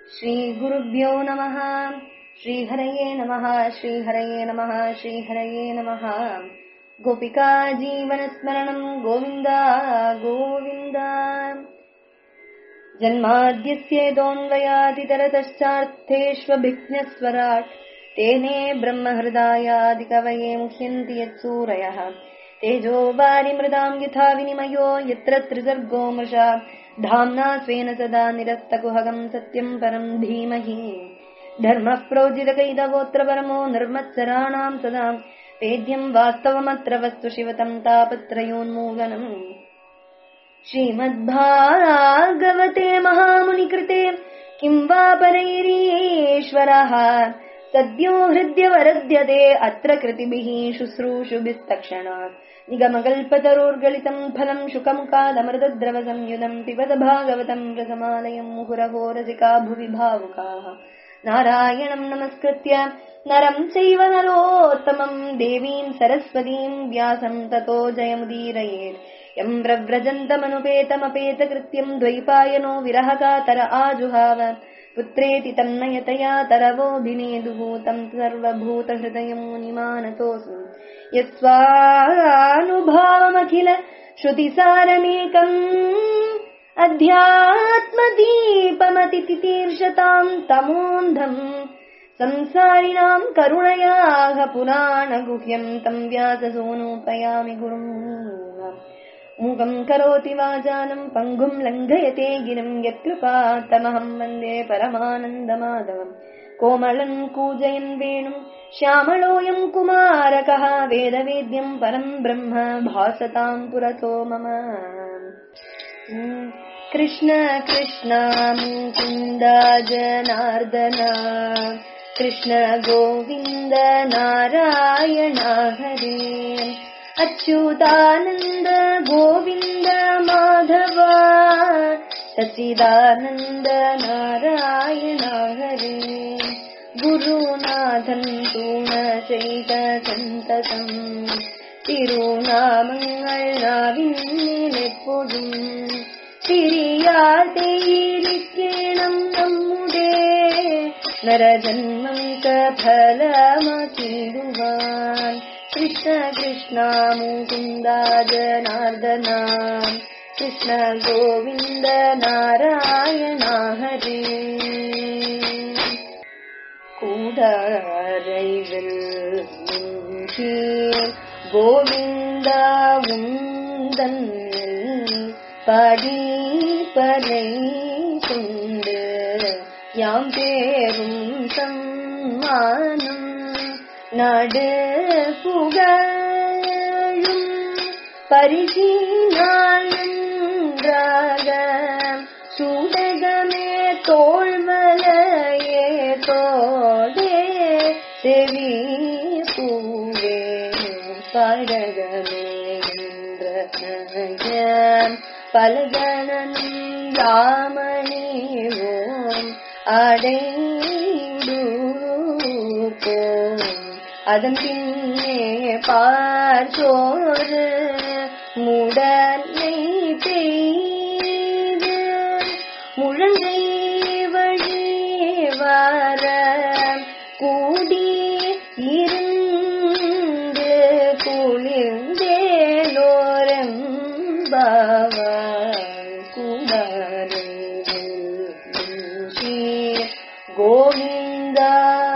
श्रीगुरुभ्यो नमः श्रीहरये नमः श्रीहरये नमः श्रीहरये नमः गोपिका जीवनस्मरणम् गोविन्द गोविन्द जन्माद्यस्येदोऽन्वयादितरतश्चार्थेष्वभिज्ञस्वराट् तेने ब्रह्महृदायादिकवये मुह्यन्ति यत्सूरयः तेजो वारिमृदाम् यथा विनिमयो यत्र त्रिसर्गो मृषा धाम्ना स्वेन सदा निरस्तकुहगम् सत्यम् परम् धीमहि धर्मः प्रोजितकैतवोऽत्र परमो निर्मत्सराणाम् सदा वेद्यम् वास्तवमत्र वस्तु शिवतम् तापत्रयोन्मूलनम् श्रीमद्भागवते महामुनिकृते किम् वा परैरीश्वरः सद्यो हृद्यवरद्यते अत्र कृतिभिः शुश्रूषुभिस्तक्षणात् निगमकल्पतरोर्गलितम् फलम् शुकमुखादमृतद्रवसंयुतम् पिबद भागवतम् रसमालयम् मुहुरहो रसिका भुवि भावुकाः नारायणम् नमस्कृत्य नरम् चैव नरोत्तमम् देवीम् सरस्वतीम् व्यासम् ततो जयमुदीरयेत् यम् प्रव्रजन्तमनुपेतमपेतकृत्यम् द्वैपायनो विरहकातर आजुहाव पुत्रेति तन्नयतया तरवोऽभिनेदुः तम् सर्वभूतहृदयम् मुनिमानतोऽस्मि यस्वानुभावमखिल श्रुतिसारमेकम् अध्यात्मदीपमतितीर्षताम् तमोऽन्धम् संसारिणाम् करुणयाः पुराणगुह्यम् तम् व्याससूनोपयामि गुरुम् मूकम् करोति वाचानम् पङ्गुम् लङ्घयते गिरिम् यत्कृपातमहम् वन्दे परमानन्दमाधवम् कोमलम् कूजयन् वेणुम् श्यामलोऽयम् कुमारकः वेदवेद्यम् परम् ब्रह्म भासताम् पुरतो मम कृष्ण कृष्ण मुकुन्द जनार्दन कृष्ण गोविन्द नारायण हरे अच्युतानन्द गोविन्द माधव सचिदानन्द नारायण हरे गुरुनाथन् तूणचैत सन्ततम् திருநாமங்கள் நாவின் எப்போதும் பிரியாதே இருக்கேணம் நம்முடே நரஜன்மம் கலமகிடுவான் கிருஷ்ண கிருஷ்ணா முகுந்தா ஜனார்தனா கிருஷ்ண கோவிந்த நாராயணா ஹரே கூடரைவில் கோவிந்தா உந்தன் படிப்பனை கொண்டு யாம் பேரும் சம்மானம் நடு புகழும் பரிசீனால் நன்றாக சூடகமே தோல்மலையே தோடே செவி பூவே படகமே பலகணனும் ராமணிவோம் அடைந்துப்போம் அதன் பின்னே பார்த்தோரு முடனை பெய்து முழங்கை வழி வர கூடி இருந்து குளிர்ந்தேலோரம் பாவா குமாரே கோவிந்தா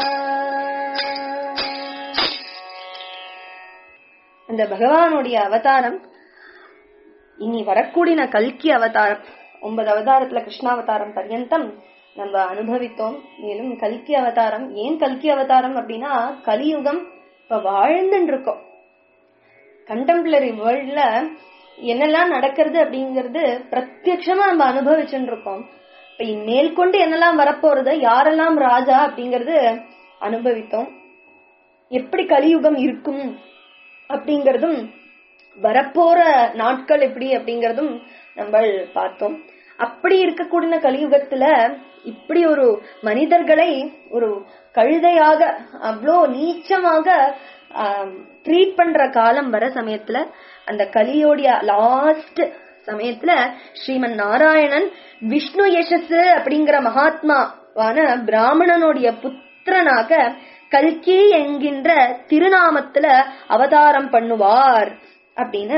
அந்த பகவானுடைய அவதாரம் இனி வரக்கூடிய கல்கி அவதாரம் ஒன்பது அவதாரத்துல கிருஷ்ணாவதாரம் பர்யந்தம் நம்ம அனுபவித்தோம் மேலும் கல்கி அவதாரம் ஏன் கல்கி அவதாரம் அப்படின்னா கலியுகம் இப்ப வாழ்ந்துட்டு இருக்கோம் கண்டெம்பரரி வேர்ல்ட்ல என்னெல்லாம் நடக்கிறது அப்படிங்கறது பிரத்யட்சமா நம்ம அனுபவிச்சுட்டு இருக்கோம் இப்ப மேற்கொண்டு என்னெல்லாம் வரப்போறது யாரெல்லாம் ராஜா அப்படிங்கறது அனுபவித்தோம் எப்படி கலியுகம் இருக்கும் அப்படிங்கறதும் வரப்போற நாட்கள் எப்படி அப்படிங்கறதும் நம்ம பார்த்தோம் அப்படி இருக்கக்கூடிய கலியுகத்துல இப்படி ஒரு மனிதர்களை ஒரு கழுதையாக அவ்வளோ நீச்சமாக ட்ரீட் பண்ற காலம் வர சமயத்துல அந்த கலியோடைய லாஸ்ட் சமயத்துல ஸ்ரீமன் நாராயணன் விஷ்ணு யசஸ் அப்படிங்கிற மகாத்மா வான பிராமணனுடைய புத்திரனாக கல்கி என்கின்ற திருநாமத்துல அவதாரம் பண்ணுவார் அப்படின்னு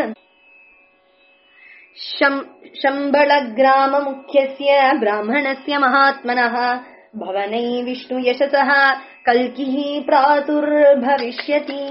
शम्बळग्राममुख्यस्य ब्राह्मणस्य महात्मनः भवनै विष्णुयशसः कल्किः प्रातुर्भविष्यति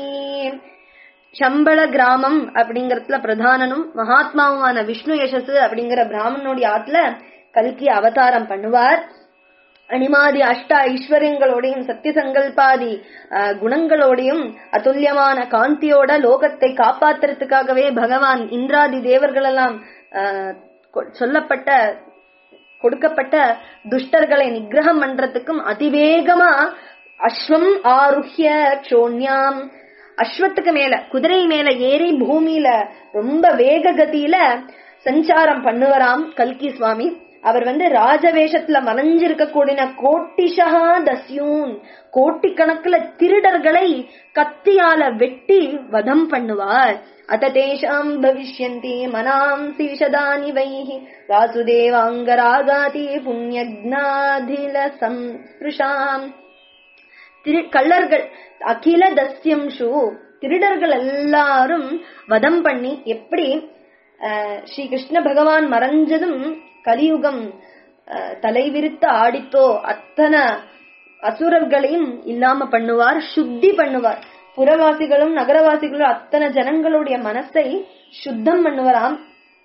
சம்பள கிராமம் அப்படிங்கறதுல பிரதானனும் மகாத்மாவுமான விஷ்ணு யசஸ் அப்படிங்கிற பிராமணனுடைய ஆத்துல கல்கி அவதாரம் பண்ணுவார் அனிமாதி அஷ்ட ஐஸ்வர்யங்களோடையும் சத்திய சங்கல்பாதி அஹ், குணங்களோடையும் அதுல்யமான காந்தியோட லோகத்தை காப்பாத்துறதுக்காகவே பகவான் இந்திராதி தேவர்கள் எல்லாம் அஹ், கொ- சொல்லப்பட்ட கொடுக்கப்பட்ட துஷ்டர்களை நிகிரகம் பண்றதுக்கும் அதிவேகமா அஸ்வம் ஆருஹ்ய க்ஷோண்யாம் அஸ்வத்துக்கு மேல குதிரை மேல ஏறி பூமியில ரொம்ப வேக கதியில சஞ்சாரம் பண்ணுவராம் கல்கி சுவாமி அவர் வந்து ராஜவேஷத்துல மறைஞ்சிருக்கக்கூடிய கோட்டிஷா தஸ்யூன் கோட்டிக்கணக்குல திருடர்களை கத்தியால வெட்டி வதம் பண்ணுவார் அத தேஷாம் பவிஷ்யந்தி மனாம்சி விஷதானி வைஹி வாசுதேவாங்கராகாதி புண்ணியக்னாதில சம்ஸ்பிருஷாம் திரு கள்ளர்கள் அகில தஸ்யம்ஷு திருடர்கள் எல்லாரும் வதம் பண்ணி எப்படி அஹ், ஸ்ரீ கிருஷ்ண பகவான் மறைஞ்சதும் கலியுகம் அஹ், தலைவிரித்து ஆடித்தோ அத்தனை அசுரர்களையும் இல்லாம பண்ணுவார் சுத்தி பண்ணுவார் புறவாசிகளும் நகரவாசிகளும் அத்தனை ஜனங்களுடைய மனசை சுத்தம் பண்ணுவராம்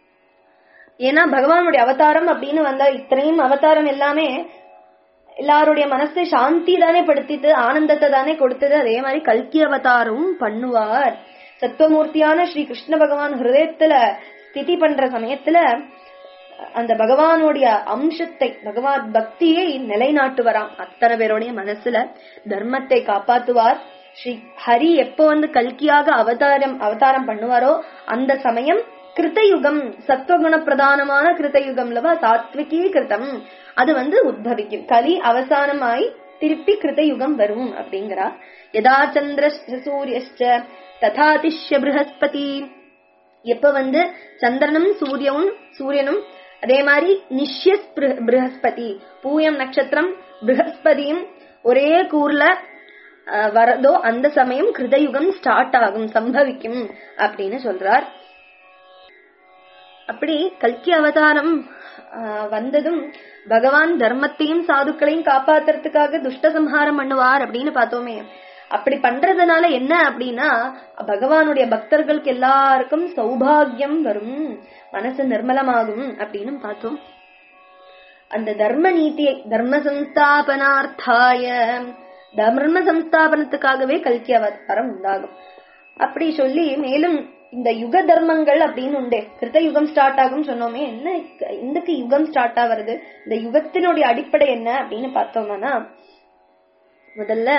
ஏன்னா பகவானுடைய அவதாரம் அப்படின்னு வந்தா இத்தனையும் அவதாரம் எல்லாமே எல்லாருடைய மனசை சாந்தி தானே படுத்திட்டு ஆனந்தத்தை தானே கொடுத்தது அதே மாதிரி கல்கி அவதாரமும் பண்ணுவார் சத்துவமூர்த்தியான ஸ்ரீ கிருஷ்ண பகவான் ஹிருதயத்துல ஸ்திதி பண்ற சமயத்துல அந்த பகவானுடைய அம்சத்தை பகவான் பக்தியை நிலைநாட்டுவராம் அத்தனை பேருடைய மனசுல தர்மத்தை காப்பாத்துவார் ஸ்ரீ ஹரி எப்போ வந்து கல்கியாக அவதாரம் அவதாரம் பண்ணுவாரோ அந்த சமயம் கிருத்தயுகம் சத்வகுண பிரதானமான கிருத்தயுகம்லவா சாத்விகீ கிருதம் அது வந்து உத்பவிக்கும் கலி அவசானமாய் திருப்பி கிருத்தயுகம் வரும் அப்படிங்கிறா யதா சந்திர சூரியஸ்ச ததாதிஷ்ய ப்ரஹஸ்பதி எப்ப வந்து சந்திரனும் சூரியனும் சூரியனும் அதே மாதிரி நிஷ்யஸ் பிரு- ப்ரஹஸ்பதி பூயம் நட்சத்திரம் ப்ரஹஸ்பதியும் ஒரே கூர்ல அஹ், வரதோ அந்த சமயம் கிருதயுகம் ஸ்டார்ட் ஆகும் சம்பவிக்கும் அப்படின்னு சொல்றார் அப்படி கல்கி அவதாரம் ஆஹ், வந்ததும் பகவான் தர்மத்தையும் சாதுக்களையும் காப்பாத்துறதுக்காக துஷ்ட சம்ஹாரம் பண்ணுவார் அப்படின்னு பார்த்தோமே அப்படி பண்றதுனால என்ன அப்படின்னா பகவானுடைய பக்தர்களுக்கு எல்லாருக்கும் சௌபாகியம் வரும் மனசு நிர்மலமாகும் அப்படின்னு பார்த்தோம் அந்த தர்ம நீதியை தர்ம சம்ஸ்தாபனார்த்தாய தர்ம சம்ஸ்தாபனத்துக்காகவே கல்கி அவதாரம் உண்டாகும் அப்படி சொல்லி மேலும் இந்த யுக தர்மங்கள் அப்படின்னு உண்டு கிருத்த யுகம் ஸ்டார்ட் ஆகும் சொன்னோமே என்ன இந்துக்கு யுகம் ஸ்டார்ட் ஆகிறது இந்த யுகத்தினுடைய அடிப்படை என்ன அப்படின்னு பார்த்தோம்னா முதல்ல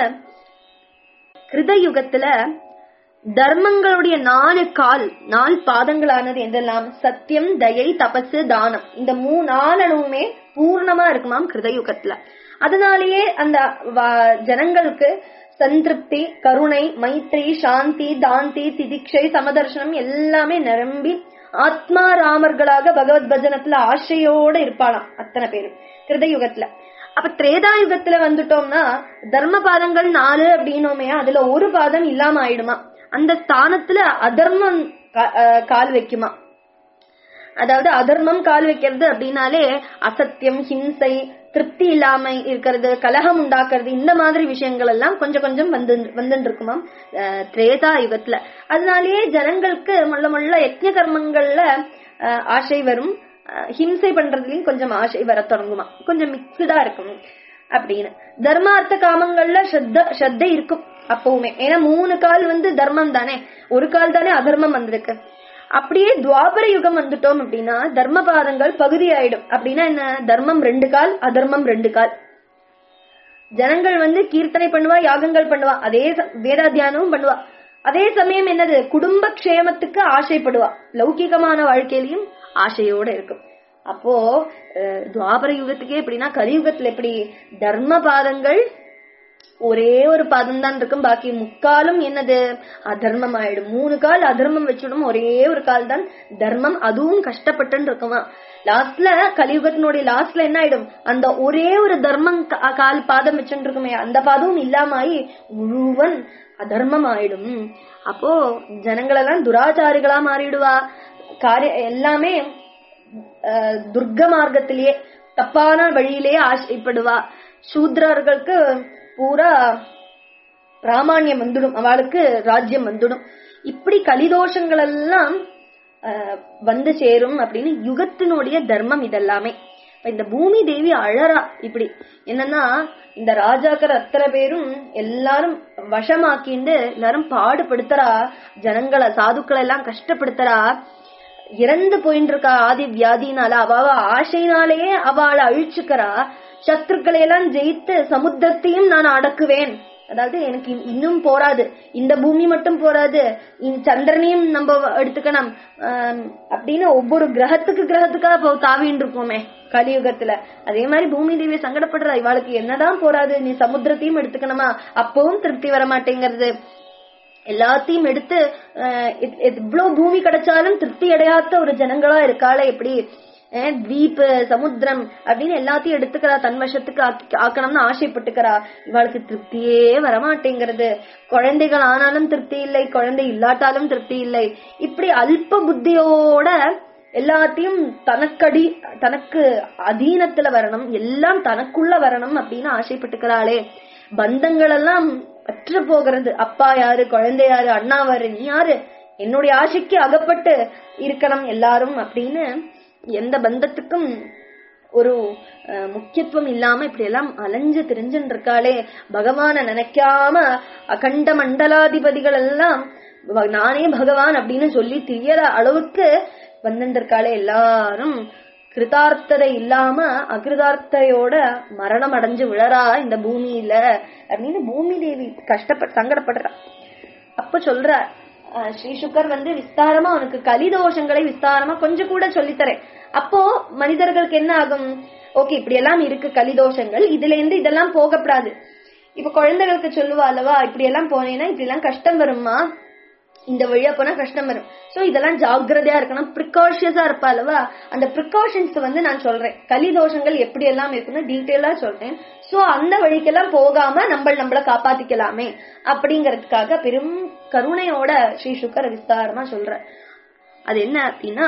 கிருத யுகத்துல தர்மங்களுடைய நாலு கால் நாலு பாதங்களானது எதெல்லாம் சத்தியம் தயை தபசு தானம் இந்த மூ நாலனுமே பூர்ணமா இருக்குமாம் கிருதயுகத்துல அதனாலேயே அந்த வ- ஜனங்களுக்கு சந்திருப்தி கருணை மைத்ரி சாந்தி தாந்தி திதிக்ஷை சமதர்சனம் எல்லாமே நிரம்பி ஆத்மா ராமர்களாக பகவத் பஜனத்துல ஆசையோட இருப்பாளாம் அத்தனை பேரும் கிருதயுகத்துல அப்ப திரேதா யுகத்துல வந்துட்டோம்னா தர்ம பாதங்கள் நாலு அப்படின்னோமே அதுல ஒரு பாதம் இல்லாம ஆயிடுமா அந்த ஸ்தானத்துல அதர்மம் கா- அஹ் கால் வைக்குமா அதாவது அதர்மம் கால் வைக்கிறது அப்படின்னாலே அசத்தியம் ஹிம்சை திருப்தி இல்லாம இருக்கிறது கலகம் உண்டாக்குறது இந்த மாதிரி விஷயங்கள் எல்லாம் கொஞ்சம் கொஞ்சம் வந்து வந்துட்டு இருக்குமாம் அஹ் திரேதா யுகத்துல அதனாலேயே ஜனங்களுக்கு முள்ள முள்ள யஜ்ஞ கர்மங்கள்ல அஹ், ஆசை வரும் அஹ், ஹிம்சை பண்றதுலயும் கொஞ்சம் ஆசை வர தொடங்குமா கொஞ்சம் மிக்சடா இருக்கும் அப்படின்னு தர்மார்த்த காமங்கள்ல ஸ்ரத்த ஸ்ரத்தை இருக்கும் அப்பவுமே ஏன்னா மூணு கால் வந்து தர்மம் தானே ஒரு கால் தானே அதர்மம் வந்திருக்கு அப்படியே துவாபர யுகம் வந்துட்டோம் அப்படின்னா தர்ம பாதங்கள் பகுதி ஆயிடும் அப்படின்னா என்ன தர்மம் ரெண்டு கால் அதர்மம் ரெண்டு கால் ஜனங்கள் வந்து கீர்த்தனை பண்ணுவா யாகங்கள் பண்ணுவா அதே ச- வேதாத்தியானமும் பண்ணுவா அதே சமயம் என்னது குடும்ப க்ஷேமத்துக்கு ஆசைப்படுவா லௌகிகமான வாழ்க்கையிலயும் ஆசையோட இருக்கும் அப்போ அஹ், துவாபர யுகத்துக்கே எப்படின்னா கலியுகத்துல எப்படி தர்ம பாதங்கள் ஒரே ஒரு பாதம் தான் இருக்கும் பாக்கி முக்காலும் என்னது அதர்மம் ஆயிடும் மூணு கால் அதர்மம் வச்சுடும் ஒரே ஒரு கால் தான் தர்மம் அதுவும் கஷ்டப்பட்டு இருக்குமா லாஸ்ட்ல கலியுகத்தினுடைய லாஸ்ட்ல என்ன ஆயிடும் அந்த ஒரே ஒரு தர்மம் கா- கால் பாதம் வச்சுட்டு இருக்குமே அந்த பாதமும் இல்லாம ஆகி முழுவன் அதர்மம் ஆயிடும் அப்போ ஜனங்களெல்லாம் துராச்சாரிகளா மாறிடுவா காரிய எல்லாமே அஹ், துர்க்க மார்க்கத்திலேயே தப்பான வழியிலேயே ஆசைப்படுவா சூத்ரர்களுக்கு பூரா பிராமாண்யம் வந்துடும் அவளுக்கு ராஜ்யம் வந்துடும் இப்படி கலிதோஷங்கள் எல்லாம் அஹ், வந்து சேரும் அப்படின்னு யுகத்தினுடைய தர்மம் இதெல்லாமே இப்ப இந்த பூமி தேவி அழறா இப்படி என்னன்னா இந்த ராஜாக்கள் அத்தனை பேரும் எல்லாரும் வசமாக்கிண்டு எல்லாரும் பாடுபடுத்துறா ஜனங்களை சாதுக்களை எல்லாம் கஷ்டப்படுத்துறா இறந்து போயிட்டு இருக்கா ஆதி வியாதினால அவ அவ ஆசையினாலேயே அவளை அழிச்சுக்கிறா சத்துருக்களை எல்லாம் ஜெயித்து சமுத்திரத்தையும் நான் அடக்குவேன் அதாவது எனக்கு இன்- இன்னும் போராது இந்த பூமி மட்டும் போராது இந்த சந்திரனையும் நம்ம எடுத்துக்கணும் ஆம், அப்படின்னு ஒவ்வொரு கிரகத்துக்கு கிரகத்துக்கா இப்போ தாவின்னு இருக்கோமே கலியுகத்துல அதே மாதிரி பூமி தேவி சங்கடப்படுறா இவாளுக்கு என்னதான் போராது நீ சமுத்திரத்தையும் எடுத்துக்கணுமா அப்பவும் திருப்தி வர மாட்டேங்கிறது எல்லாத்தையும் எடுத்து அஹ், எத்- எவ்வளவு பூமி கிடைச்சாலும் திருப்தி அடையாத ஒரு ஜனங்களா இருக்காளே எப்படி அஹ், தீப்பு சமுத்திரம் அப்படின்னு எல்லாத்தையும் எடுத்துக்கிறா தன் வசத்துக்கு ஆக்கி- ஆக்கணும்னு ஆசைப்பட்டுக்கிறா இவளுக்கு திருப்தியே வரமாட்டேங்கிறது குழந்தைகள் ஆனாலும் திருப்தி இல்லை குழந்தை இல்லாட்டாலும் திருப்தி இல்லை இப்படி அல்ப புத்தியோட எல்லாத்தையும் தனக்கடி தனக்கு அதீனத்துல வரணும் எல்லாம் தனக்குள்ள வரணும் அப்படின்னு ஆசைப்பட்டுக்கிறாளே பந்தங்கள் எல்லாம் அற்று போகிறது அப்பா யாரு குழந்தை யாரு அண்ணா யாரு நீ யாரு என்னுடைய ஆசைக்கு அகப்பட்டு இருக்கணும் எல்லாரும் அப்படின்னு எந்த பந்தத்துக்கும் ஒரு அஹ், முக்கியத்துவம் இல்லாம இப்படி எல்லாம் அலைஞ்சு திரிஞ்சுன்னு இருக்காளே பகவான நினைக்காம அகண்ட மண்டலாதிபதிகள் எல்லாம் ப- நானே பகவான் அப்படின்னு சொல்லி தெரியற அளவுக்கு வந்துருக்காளே எல்லாரும் கிருதார்த்ததை இல்லாம அகிருதார்த்தையோட மரணம் அடைஞ்சு விழறா இந்த பூமியில அப்படின்னு பூமி தேவி கஷ்டப்பட்டு சங்கடப்படுறா அப்ப சொல்ற அஹ், ஸ்ரீ சுகர் வந்து விஸ்தாரமா உனக்கு கலிதோஷங்களை விஸ்தாரமா கொஞ்சம் கூட சொல்லித்தரேன் அப்போ மனிதர்களுக்கு என்ன ஆகும் ஓகே இப்படி எல்லாம் இருக்கு கலிதோஷங்கள் இதுல இருந்து இதெல்லாம் போகப்படாது இப்ப குழந்தைகளுக்கு சொல்லுவா அல்லவா இப்படி எல்லாம் போனேன்னா இப்படி எல்லாம் கஷ்டம் வருமா இந்த வழியா போனா கஷ்டம் வரும் சோ இதெல்லாம் ஜாக்கிரதையா இருக்கணும் ப்ரிகாஷியஸா இருப்பா அல்லவா அந்த ப்ரிகாஷன்ஸ் வந்து நான் சொல்றேன் கலி தோஷங்கள் எப்படி எல்லாம் இருக்குன்னு டீட்டெயிலா சொல்றேன் சோ அந்த வழிக்கெல்லாம் போகாம நம்ம நம்மள காப்பாத்திக்கலாமே அப்படிங்கறதுக்காக பெரும் கருணையோட ஸ்ரீ சுக்கர விஸ்தாரமா சொல்ற அது என்ன அப்படின்னா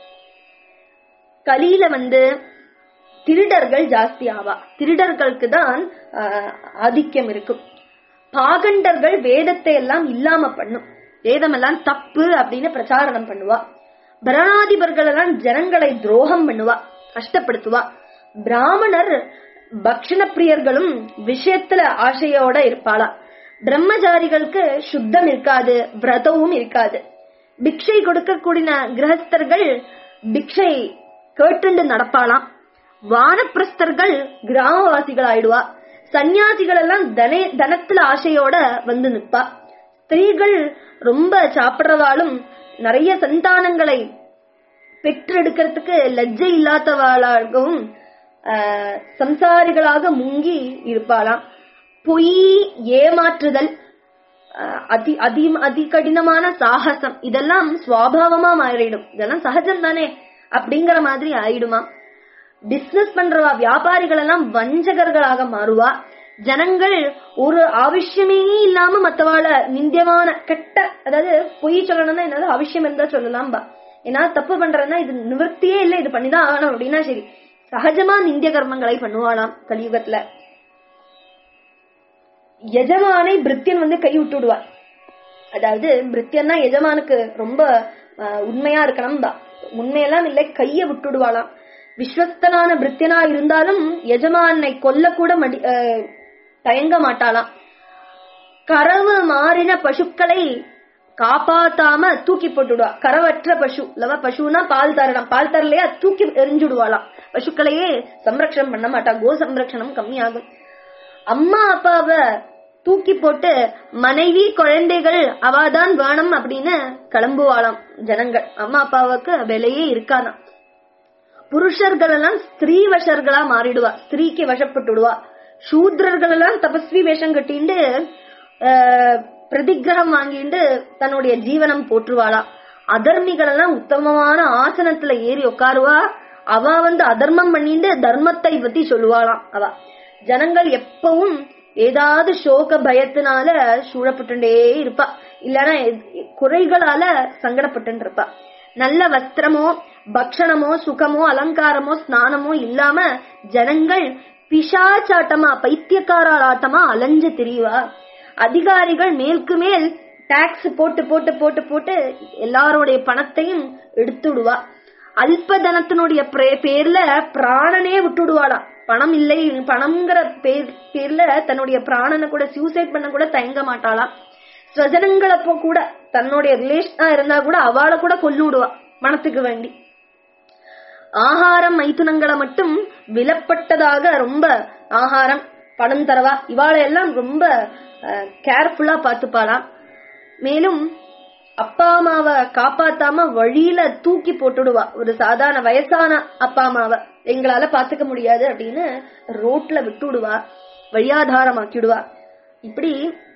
கலியில வந்து திருடர்கள் ஜாஸ்தி ஆவா திருடர்களுக்கு தான் ஆஹ், ஆதிக்கம் இருக்கும் பாகண்டர்கள் வேதத்தை எல்லாம் இல்லாம பண்ணும் வேதம் எல்லாம் தப்பு அப்படின்னு பிரச்சாரணம் பண்ணுவா பரணாதிபர்கள் எல்லாம் ஜனங்களை துரோகம் பண்ணுவா கஷ்டப்படுத்துவா பிராமணர் பக்ஷண பிரியர்களும் விஷயத்துல ஆசையோட இருப்பாளா பிரம்மச்சாரிகளுக்கு சுத்தம் இருக்காது விரதமும் இருக்காது பிக்ஷை கொடுக்கக்கூடிய கிரகஸ்தர்கள் பிக்ஷை கேட்டுண்டு நடப்பாளாம் வானப்பிரஸ்தர்கள் கிராமவாசிகள் ஆயிடுவா சன்னியாசிகள் எல்லாம் தனே தனத்துல ஆசையோட வந்து நிற்பா ஸ்திரீகள் ரொம்ப சாப்பிடுறவாளும் நிறைய சந்தானங்களை பெற்றெடுக்கிறதுக்கு லஜ்ஜை இல்லாதவாளாகவும் ஆஹ், சம்சாரிகளாக முங்கி இருப்பாளாம் பொய் ஏமாற்றுதல் ஆஹ், அதி அதி அதி கடினமான சாகசம் இதெல்லாம் சுவாபாவமா மாறிடும் இதெல்லாம் சகஜம் தானே அப்படிங்கிற மாதிரி ஆயிடுமா பிசினஸ் பண்றவா வியாபாரிகள் எல்லாம் வஞ்சகர்களாக மாறுவா ஜனங்கள் ஒரு ஆവശ്யமே இல்லாம மத்தவாள நிந்தியமான கெட்ட அதாவது பொய் சொல்லணும்னா என்னது அவசியம் இருந்தா சொல்லலாம் பா ஏன்னா தப்பு பண்றேன்னா இது நிவர்த்தியே இல்ல இது பண்ணிதான் ஆகணும் அப்படின்னா சரி சகஜமா நிந்திய கர்மங்களை பண்ணுவாளாம் கலியுகத்துல எஜமானை பிரித்தியன் வந்து கை விட்டு விடுவார் அதாவது பிரித்தியன்னா எஜமானுக்கு ரொம்ப ஆஹ், உண்மையா இருக்கணும் தான் உண்மையெல்லாம் இல்லை கைய விட்டுடுவாளாம் விஸ்வஸ்தனான பிரித்தியனா இருந்தாலும் எஜமானை கொல்ல கூட மடி ஆஹ், தயங்க மாட்டாளாம் கறவு மாறின பசுக்களை காப்பாத்தாம தூக்கி போட்டுடுவா கரவற்ற பசு இல்லவா பசுனா பால் தரணும் பால் தரலையா தூக்கி எரிஞ்சுடுவாளாம் பசுக்களையே சம்ரக்ஷணம் பண்ண மாட்டா கோ சம்ரக்ஷணம் கம்மியாகும் அம்மா அப்பாவை தூக்கி போட்டு மனைவி குழந்தைகள் அவாதான் வேணும் அப்படின்னு கிளம்புவாளாம் ஜனங்கள் அம்மா அப்பாவுக்கு விலையே இருக்காதாம் புருஷர்கள் எல்லாம் ஸ்திரீ வசர்களா மாறிடுவா ஸ்திரீக்கு வசப்பட்டுடுவா சூத்ரர்கள் எல்லாம் தபஸ்வி வேஷம் கட்டிண்டு ஆஹ், பிரதிகிரகம் வாங்கிண்டு தன்னுடைய ஜீவனம் போற்றுவாளா அதர்மிகள் எல்லாம் உத்தமமான ஆசனத்துல ஏறி உட்காருவா அவ வந்து அதர்மம் பண்ணிண்டு தர்மத்தை பத்தி சொல்லுவாளாம் அவ ஜனங்கள் எப்பவும் ஏதாவது சோக பயத்தினால சூழப்பட்டுட்டே இருப்பா இல்லனா எ- குறைகளால சங்கடப்பட்டு இருப்பா நல்ல வஸ்திரமோ பக்ஷணமோ சுகமோ அலங்காரமோ ஸ்நானமோ இல்லாம ஜனங்கள் பிசாச்சாட்டமா பைத்தியக்காராட்டமா அலைஞ்சு திரிவா அதிகாரிகள் மேல்க்கு மேல் டாக்ஸ் போட்டு போட்டு போட்டு போட்டு எல்லாருடைய பணத்தையும் எடுத்துடுவா அல்ப தனத்தினுடைய பிரே- பேர்ல பிராணனே விட்டுடுவாளா பணம் இல்லை பணம்ங்கிற பேர் பேர்ல தன்னுடைய பிராணனை கூட சூசைட் பண்ண கூட தயங்க மாட்டாளா ஸ்வஜனங்களப்போ கூட தன்னுடைய ரிலேஷனா இருந்தா கூட அவளை கூட கொல்லு விடுவா பணத்துக்கு வேண்டி ஆகாரம் மைத்துனங்களை மட்டும் விலப்பட்டதாக ரொம்ப ஆகாரம் பணம் தரவா இவாளை எல்லாம் ரொம்ப கேர்ஃபுல்லா பாத்துப்பாளாம் மேலும் அப்பா அம்மாவை காப்பாத்தாம வழியில தூக்கி போட்டுடுவா ஒரு சாதாரண வயசான அப்பா அம்மாவை எங்களால பாத்துக்க முடியாது அப்படின்னு ரோட்ல விட்டுடுவா வழியாதாரமாக்கிடுவா இப்படி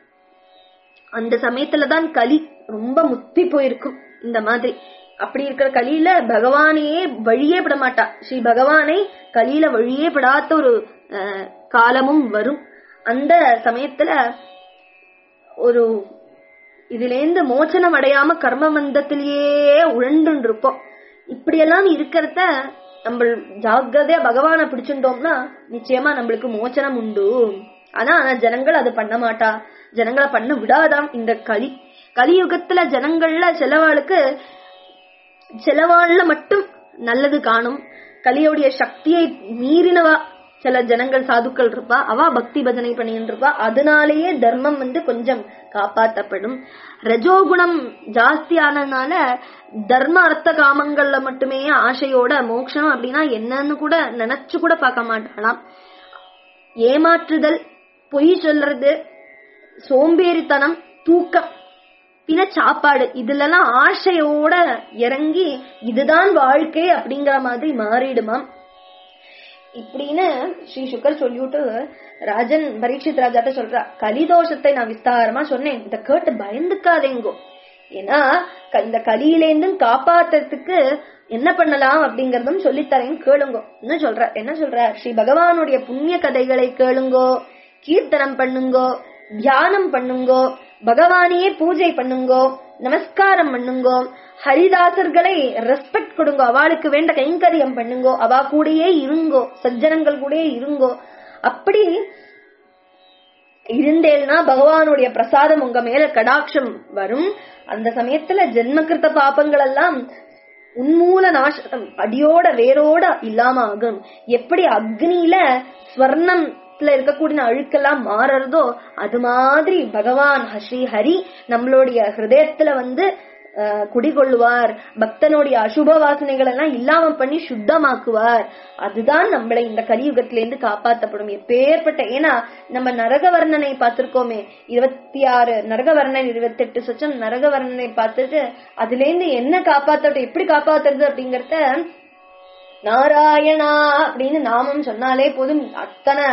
அந்த சமயத்துலதான் களி ரொம்ப முத்தி போயிருக்கும் இந்த மாதிரி அப்படி இருக்கிற கலியில பகவானையே வழியே விட மாட்டா ஸ்ரீ பகவானை கலியில வழியே விடாத ஒரு அஹ், காலமும் வரும் அந்த சமயத்துல ஒரு இதுலேருந்து மோச்சனம் அடையாம கர்ம மந்தத்திலேயே உழண்டு இருப்போம் இப்படியெல்லாம் இருக்கிறத நம்ம ஜாக்கிரதையா பகவானை பிடிச்சிருந்தோம்னா நிச்சயமா நம்மளுக்கு மோச்சனம் உண்டு ஆனா ஜனங்கள் அதை பண்ண மாட்டா ஜனங்களை பண்ண விடாதாம் இந்த கலி கலியுகத்துல ஜனங்கள்ல சிலவாளுக்கு சிலவாள்ல மட்டும் நல்லது காணும் கலியோடைய சக்தியை மீறினவா சில ஜனங்கள் சாதுக்கள் இருப்பா அவ பக்தி பஜனை பண்ணிட்டு இருப்பா அதனாலேயே தர்மம் வந்து கொஞ்சம் காப்பாற்றப்படும் ரஜோகுணம் ஜாஸ்தி ஆனதுனால தர்ம அர்த்த காமங்கள்ல மட்டுமே ஆசையோட மோட்சம் அப்படின்னா என்னன்னு கூட நினைச்சு கூட பார்க்க மாட்டாளாம் ஏமாற்றுதல் பொய் சொல்றது சோம்பேறித்தனம் தூக்கம் பின்ன சாப்பாடு இதுலலாம் ஆசையோட இறங்கி இதுதான் வாழ்க்கை அப்படிங்கிற மாதிரி மாறிடுமாம் இப்படின்னு ஸ்ரீ சுக்கர் சொல்லிவிட்டு ராஜன் பரீட்சித் ராஜாட்ட சொல்றா கலிதோஷத்தை நான் விஸ்தாரமா சொன்னேன் இத கேட்டு பயந்துக்காதேங்கோ ஏன்னா க- இந்த கலியிலேருந்தும் காப்பாத்துறதுக்கு என்ன பண்ணலாம் அப்படிங்கறதும் சொல்லித்தரேன் கேளுங்கோ என்ன சொல்ற என்ன சொல்ற ஸ்ரீ பகவானுடைய புண்ணிய கதைகளை கேளுங்கோ கீர்த்தனம் பண்ணுங்கோ தியானம் பண்ணுங்கோ பகவானையே பூஜை பண்ணுங்கோ நமஸ்காரம் பண்ணுங்கோ ஹரிதாசர்களை ரெஸ்பெக்ட் கொடுங்கோ அவளுக்கு வேண்ட கைங்கரியம் பண்ணுங்கோ அவ கூடயே இருங்கோ சஜ்ஜனங்கள் கூடயே இருங்கோ அப்படி இருந்தேன்னா பகவானுடைய பிரசாதம் உங்க மேல கடாட்சம் வரும் அந்த சமயத்துல ஜென்மகிருத்த பாபங்கள் எல்லாம் உன்மூல நாசம் அடியோட வேரோட இல்லாம ஆகும் எப்படி அக்னியில ஸ்வர்ணம்ல இருக்கக்கூடிய அழுக்கெல்லாம் மாறுறதோ அது மாதிரி பகவான் ஸ்ரீ ஹரி நம்மளுடைய ஹிருதயத்துல வந்து அஹ், குடிகொள்ளுவார் பக்தனுடைய அசுப வாசனைகள் எல்லாம் இல்லாம பண்ணி சுத்தமாக்குவார் அதுதான் நம்மளை இந்த கலியுகத்திலிருந்து காப்பாத்தப்படும் எப்பேற்பட்ட ஏன்னா நம்ம நரக வர்ணனை பார்த்திருக்கோமே இருபத்தி ஆறு நரக வர்ணனை இருபத்தி எட்டு சொச்சம் நரக வர்ணனை பார்த்துட்டு அதுல இருந்து என்ன காப்பாத்த எப்படி காப்பாத்துறது அப்படிங்கறத நாராயணா அப்படின்னு நாமம் சொன்னாலே போதும் அத்தனை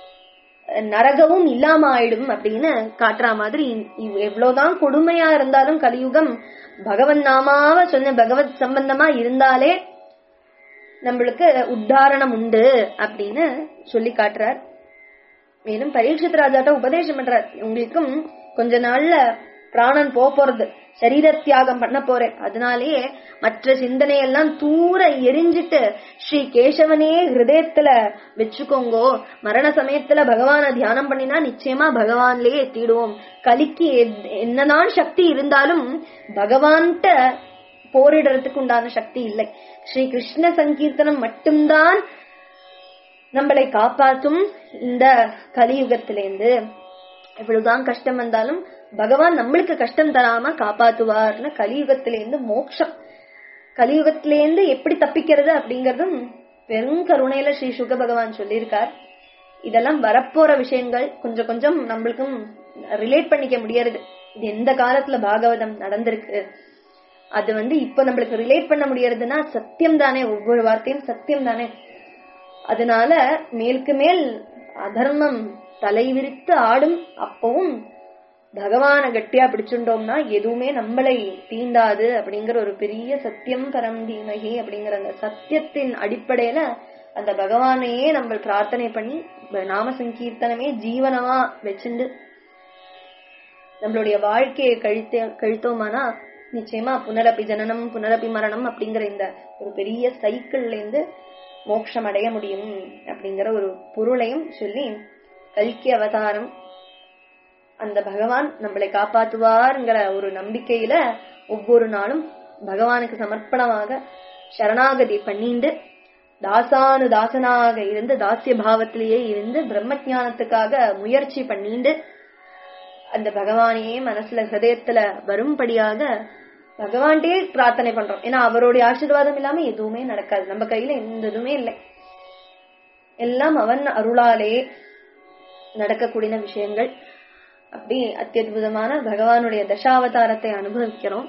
நரகமும் இல்லாம ஆயிடும் அப்படின்னு காட்டுற மாதிரி இவ்- எவ்வளவுதான் கொடுமையா இருந்தாலும் கலியுகம் பகவன் நாமாவ சொன்ன பகவத் சம்பந்தமா இருந்தாலே நம்மளுக்கு உத்தாரணம் உண்டு அப்படின்னு சொல்லி காட்டுறார் மேலும் பரீட்சித் ராஜாட்ட உபதேசம் பண்றார் உங்களுக்கும் கொஞ்ச நாள்ல பிராணன் போக போறது சரீர தியாகம் பண்ண போறேன் அதனாலேயே மற்ற சிந்தனையெல்லாம் தூர எரிஞ்சிட்டு ஸ்ரீ கேசவனே ஹிருதயத்துல வச்சுக்கோங்கோ மரண சமயத்துல பகவான தியானம் பண்ணினா நிச்சயமா பகவான்லயே எத்திடுவோம் கலிக்கு எத்- என்னதான் சக்தி இருந்தாலும் பகவான்கிட்ட போரிடுறதுக்கு உண்டான சக்தி இல்லை ஸ்ரீ கிருஷ்ண சங்கீர்த்தனம் மட்டும்தான் நம்மளை காப்பாற்றும் இந்த கலியுகத்திலேந்து எவ்வளவுதான் கஷ்டம் வந்தாலும் பகவான் நம்மளுக்கு கஷ்டம் தராம காப்பாத்துவார்னு கலியுகத்திலேருந்து மோட்சம் கலியுகத்திலேருந்து எப்படி தப்பிக்கிறது அப்படிங்கறதும் பெரும் கருணையில ஸ்ரீ சுக பகவான் சொல்லியிருக்கார் இதெல்லாம் வரப்போற விஷயங்கள் கொஞ்சம் கொஞ்சம் நம்மளுக்கும் ரிலேட் பண்ணிக்க முடியறது இது எந்த காலத்துல பாகவதம் நடந்திருக்கு அது வந்து இப்ப நம்மளுக்கு ரிலேட் பண்ண முடியறதுன்னா சத்தியம் தானே ஒவ்வொரு வார்த்தையும் சத்தியம் தானே அதனால மேலுக்கு மேல் அதர்மம் தலைவிரித்து ஆடும் அப்பவும் பகவான கட்டியா பிடிச்சுட்டோம்னா எதுவுமே நம்மளை தீண்டாது அப்படிங்கிற ஒரு பெரிய சத்தியம் பரம் தீமகி அப்படிங்கிற அந்த சத்தியத்தின் அடிப்படையில அந்த பகவானையே நம்ம பிரார்த்தனை பண்ணி நாம சங்கீர்த்தனமே ஜீவனமா வச்சுண்டு நம்மளுடைய வாழ்க்கையை கழித்த கழித்தோமானா நிச்சயமா புனரப்பி ஜனனம் புனரப்பி மரணம் அப்படிங்கிற இந்த ஒரு பெரிய சைக்கிள்ல இருந்து மோட்சம் அடைய முடியும் அப்படிங்கிற ஒரு பொருளையும் சொல்லி கல்கி அவதாரம் அந்த பகவான் நம்மளை காப்பாத்துவார்ங்கிற ஒரு நம்பிக்கையில ஒவ்வொரு நாளும் பகவானுக்கு சமர்ப்பணமாக சரணாகதி பண்ணிண்டு தாசானு தாசனாக இருந்து தாசிய பாவத்திலேயே இருந்து பிரம்ம ஞானத்துக்காக முயற்சி பண்ணிண்டு அந்த பகவானையே மனசுல ஹிருதயத்துல வரும்படியாக பகவான்டே பிரார்த்தனை பண்றோம் ஏன்னா அவருடைய ஆசீர்வாதம் இல்லாம எதுவுமே நடக்காது நம்ம கையில எந்த இதுவுமே இல்லை எல்லாம் அவன் அருளாலே நடக்கக்கூடிய விஷயங்கள் அப்படி அத்தியுதமான பகவானுடைய தசாவதாரத்தை அனுபவிக்கிறோம்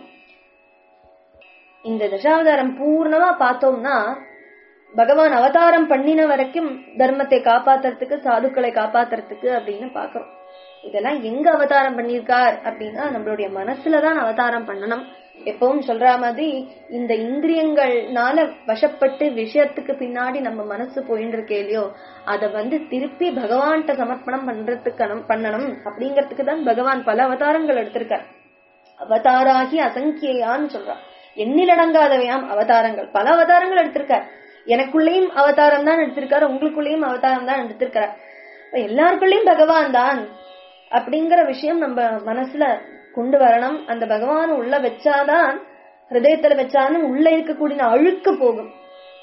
இந்த தசாவதாரம் பூர்ணமா பார்த்தோம்னா பகவான் அவதாரம் பண்ணின வரைக்கும் தர்மத்தை காப்பாத்துறதுக்கு சாதுக்களை காப்பாத்துறதுக்கு அப்படின்னு பாக்குறோம் இதெல்லாம் எங்க அவதாரம் பண்ணியிருக்கார் அப்படின்னா நம்மளுடைய மனசுலதான் அவதாரம் பண்ணணும் எப்பவும் சொல்ற மாதிரி இந்த இந்திரியங்கள்னால வசப்பட்டு விஷயத்துக்கு பின்னாடி நம்ம மனசு போயின்னு இருக்கே இல்லையோ அத வந்து திருப்பி பகவான்கிட்ட சமர்ப்பணம் பண்றதுக்கு பண்ணணும் அப்படிங்கறதுக்கு தான் பகவான் பல அவதாரங்கள் எடுத்திருக்கார் அவதாராகி அசங்கியான்னு சொல்றான் எண்ணிலடங்காதவையாம் அவதாரங்கள் பல அவதாரங்கள் எடுத்திருக்கார் எனக்குள்ளேயும் அவதாரம் தான் எடுத்திருக்காரு உங்களுக்குள்ளேயும் அவதாரம் தான் எடுத்திருக்காரு எல்லாருக்குள்ளேயும் பகவான் தான் அப்படிங்கிற விஷயம் நம்ம மனசுல கொண்டு வரணும் அந்த பகவான் உள்ள வச்சாதான் ஹிருதயத்துல வச்சாலும் உள்ள இருக்கக்கூடிய அழுக்கு போகும்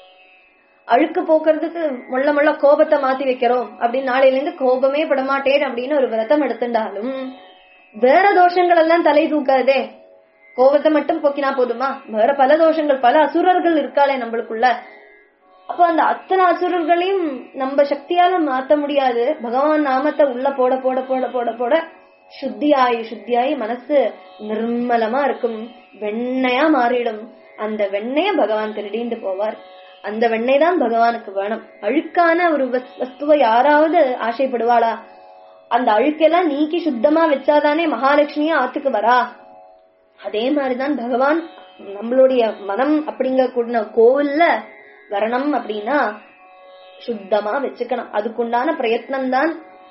அழுக்கு போக்குறதுக்கு முள்ள முள்ள கோபத்தை மாத்தி வைக்கிறோம் அப்படின்னு நாளையில இருந்து கோபமே படமாட்டேன் அப்படின்னு ஒரு விரதம் எடுத்துட்டாலும் வேற தோஷங்கள் எல்லாம் தலை தூக்காதே கோபத்தை மட்டும் போக்கினா போதுமா வேற பல தோஷங்கள் பல அசுரர்கள் இருக்காளே நம்மளுக்குள்ள அப்ப அந்த அத்தனை அசுரர்களையும் நம்ம சக்தியால மாத்த முடியாது பகவான் நாமத்தை உள்ள போட போட போட போட போட சுத்தியாயி சுத்தியாயி மனசு நிர்மலமா இருக்கும் வெண்ணையா மாறிடும் அந்த வெண்ணைய பகவான் திருடிந்து போவார் அந்த வெண்ணெய் தான் பகவானுக்கு வேணும் அழுக்கான ஒரு வஸ்துவை யாராவது ஆசைப்படுவாளா அந்த அழுக்கெல்லாம் நீக்கி சுத்தமா வச்சாதானே மகாலட்சுமியா ஆத்துக்கு வரா அதே மாதிரிதான் பகவான் நம்மளுடைய மனம் அப்படிங்க கூடின கோவில்ல வரணும் அப்படின்னா சுத்தமா வச்சுக்கணும் அதுக்குண்டான பிரயத்னம் தான்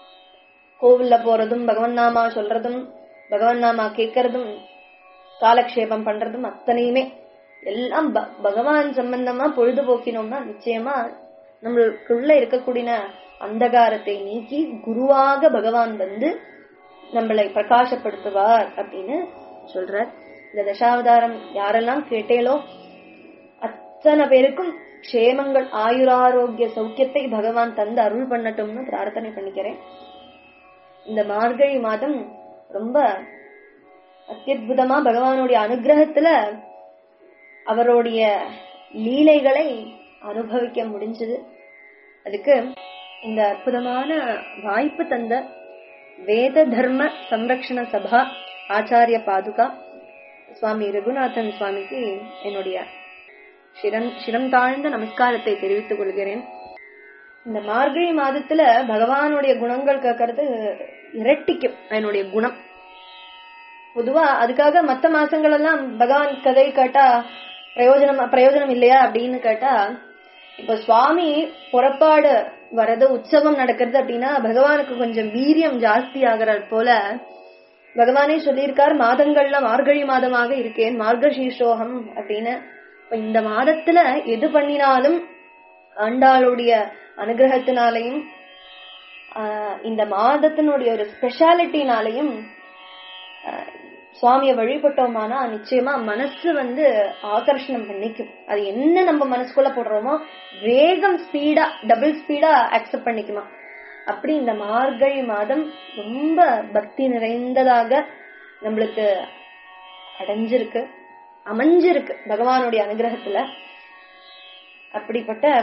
கோவில்ல போறதும் பகவன் நாமா சொல்றதும் பகவன் நாமா கேட்கறதும் காலக்ஷேபம் பண்றதும் அத்தனையுமே எல்லாம் பகவான் சம்பந்தமா பொழுதுபோக்கினோம்னா நிச்சயமா நம்மளுக்குள்ள இருக்கக்கூடிய அந்தகாரத்தை நீக்கி குருவாக பகவான் வந்து நம்மளை பிரகாசப்படுத்துவார் அப்படின்னு சொல்றார் இந்த தசாவதாரம் யாரெல்லாம் கேட்டேலோ அத்தனை பேருக்கும் க்ஷேமங்கள் ஆயுராரோக்கிய சௌக்கியத்தை பகவான் தந்து அருள் பண்ணட்டும்னு பிரார்த்தனை பண்ணிக்கிறேன் இந்த மார்கழி மாதம் ரொம்ப அத்தியுதமா பகவானுடைய அனுகிரகத்துல அவருடைய லீலைகளை அனுபவிக்க முடிஞ்சது அதுக்கு இந்த அற்புதமான வாய்ப்பு தந்த வேத தர்ம சம்ரக்ஷண சபா ஆச்சாரிய பாதுகா சுவாமி ரகுநாதன் சுவாமிக்கு என்னுடைய சிரம் சிரம் தாழ்ந்த நமஸ்காரத்தை தெரிவித்துக் கொள்கிறேன் இந்த மார்கழி மாதத்துல பகவானுடைய குணங்கள் கேட்கறது இரட்டிக்கும் என்னுடைய குணம் பொதுவா அதுக்காக மத்த மாசங்கள் எல்லாம் பகவான் கதை கேட்டா பிரயோஜனம் பிரயோஜனம் இல்லையா அப்படின்னு கேட்டா இப்ப சுவாமி புறப்பாடு வர்றது உற்சவம் நடக்கிறது அப்படின்னா பகவானுக்கு கொஞ்சம் வீரியம் ஜாஸ்தி ஆகிற போல பகவானே சொல்லியிருக்கார் மாதங்கள்ல மார்கழி மாதமாக இருக்கேன் மார்கசீஷோகம் அப்படின்னு இப்ப இந்த மாதத்துல எது பண்ணினாலும் ஆண்டாளுடைய அனுகிரகத்தினாலையும் இந்த மாதத்தினுடைய ஒரு ஸ்பெஷாலிட்டினாலையும் சுவாமிய வழிபட்டோமானா நிச்சயமா மனசு வந்து ஆகர்ஷணம் பண்ணிக்கும் அது என்ன நம்ம மனசுக்குள்ள போடுறோமோ வேகம் ஸ்பீடா டபுள் ஸ்பீடா அக்செப்ட் பண்ணிக்குமா அப்படி இந்த மார்கழி மாதம் ரொம்ப பக்தி நிறைந்ததாக நம்மளுக்கு அடைஞ்சிருக்கு அமைஞ்சிருக்கு பகவானுடைய அனுகிரகத்துல அப்படிப்பட்ட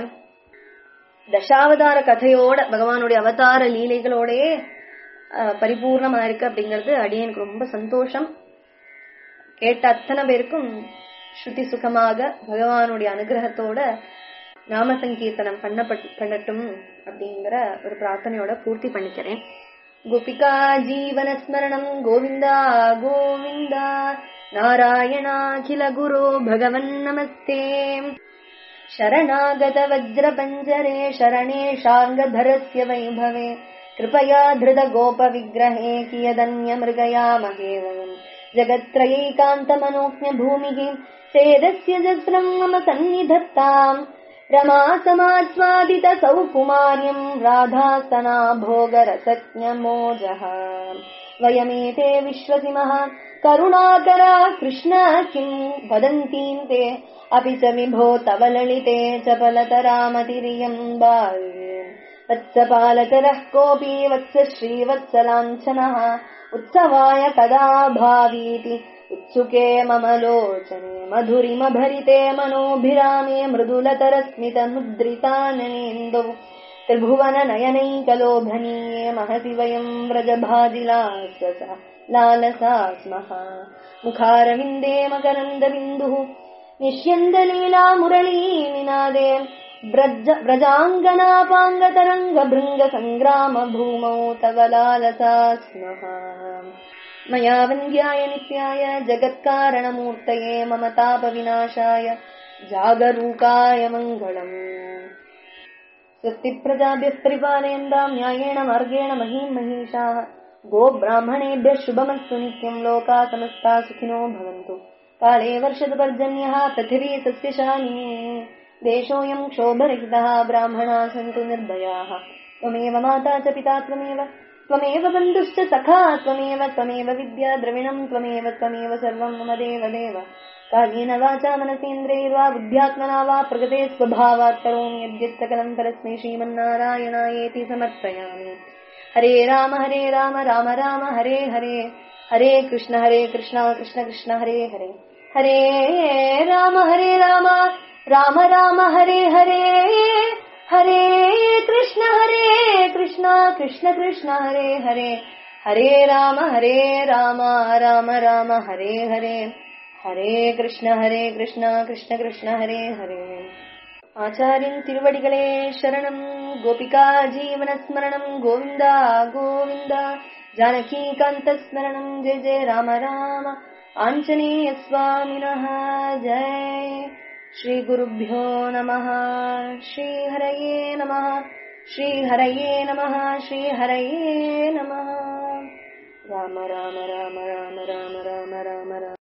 தசாவதார கதையோட பகவானுடைய அவதார லீலைகளோடயே பரிபூர்ணமா இருக்கு அப்படிங்கிறது அடியனுக்கு ரொம்ப சந்தோஷம் கேட்ட அத்தனை பேருக்கும் ஸ்ருதி சுகமாக பகவானுடைய அனுகிரகத்தோட நாம சங்கீர்த்தனம் பண்ணப்பட் பண்ணட்டும் அப்படிங்கிற ஒரு பிரார்த்தனையோட பூர்த்தி பண்ணிக்கிறேன் கோபிகா ஜீவன ஸ்மரணம் கோவிந்தா கோவிந்தா நாராயணாகில குரு பகவன் நமஸ்தே शरणागत वज्रपञ्जरे शरणेशाङ्गधरस्य वैभवे कृपया धृत गोपविग्रहे कियदन्यमृगयामहे वयम् जगत्त्रयैकान्तमनोज्ञ भूमिः सेदस्य जस्रम् मम सन्निधत्ताम् रमा समास्वादित सौकुमार्यम् राधासना भोगरसज्ञमोजः वयमेते विश्वसिमः करुणाकरा कृष्ण किम् वदन्तीम् ते अपि च विभो तव ललिते च फलतरामतिरियम् बाल्ये वत्सपालचरः कोऽपि वत्स श्रीवत्सलाञ्छनः उत्सवाय कदा भावीति उत्सुके मम लोचने मधुरिमभरिते मनोभिरामे मृदुलतरस्मितमुद्रिताननेन्दौ त्रिभुवननयनैकलोभनीये महसि वयम् व्रजभाजिलाससा लालसा स्मः मुखारविन्दे मकरन्दबिन्दुः निष्यन्दलीला मुरळी निनादे व्रज व्रजाङ्गनापाङ्गतरङ्गभृङ्गसङ्ग्राम भूमौ तव लालसा स्मः मया वन्द्याय नित्याय जगत्कारणमूर्तये मम तापविनाशाय जागरूकाय मङ्गलम् स्वस्ति प्रजाभ्यः परिपालयन्ताम् न्यायेण मार्गेण महीम् महिषाः गोब्राह्मणेभ्यः शुभमस्तु नित्यम् लोकाः समस्ता सुखिनो भवन्तु काले वर्षतु पर्जन्यः पृथिवी सस्यशालिनी देशोऽयम् क्षोभरहितः ब्राह्मणाः सन्तु निर्भयाः त्वमेव माता च पिता त्वमेव त्वमेव बन्धुश्च सखा त्वमेव त्वमेव विद्या द्रविणम् त्वमेव त्वमेव सर्वम् मम देव देव कालेन वाचा मनसेन्द्रैर्वा बुद्ध्यात्मना वा प्रगते स्वभावात् करोमि यद्यत् सकलम् परस्मै श्रीमन्नारायणायेति समर्पयामि हरे राम हरे राम राम राम हरे हरे हरे कृष्ण हरे कृष्ण कृष्ण कृष्ण हरे हरे हरे राम हरे राम राम राम हरे हरे हरे कृष्ण हरे कृष्ण कृष्ण कृष्ण हरे हरे हरे राम हरे राम राम राम हरे हरे हरे कृष्ण हरे कृष्ण कृष्ण कृष्ण हरे हरे ஆச்சாரின் திருவடிகளே சரணம் கோபிகா ஜீவன ஸ்மரணம் கோவிந்தா கோவிந்தா जानकीकान्तस्मरणम् जय जय राम राम आञ्जनेयस्वामिनः जय श्रीगुरुभ्यो नमः श्रीहरये नमः श्रीहरये नमः श्रीहरये नमः राम राम राम राम राम राम राम राम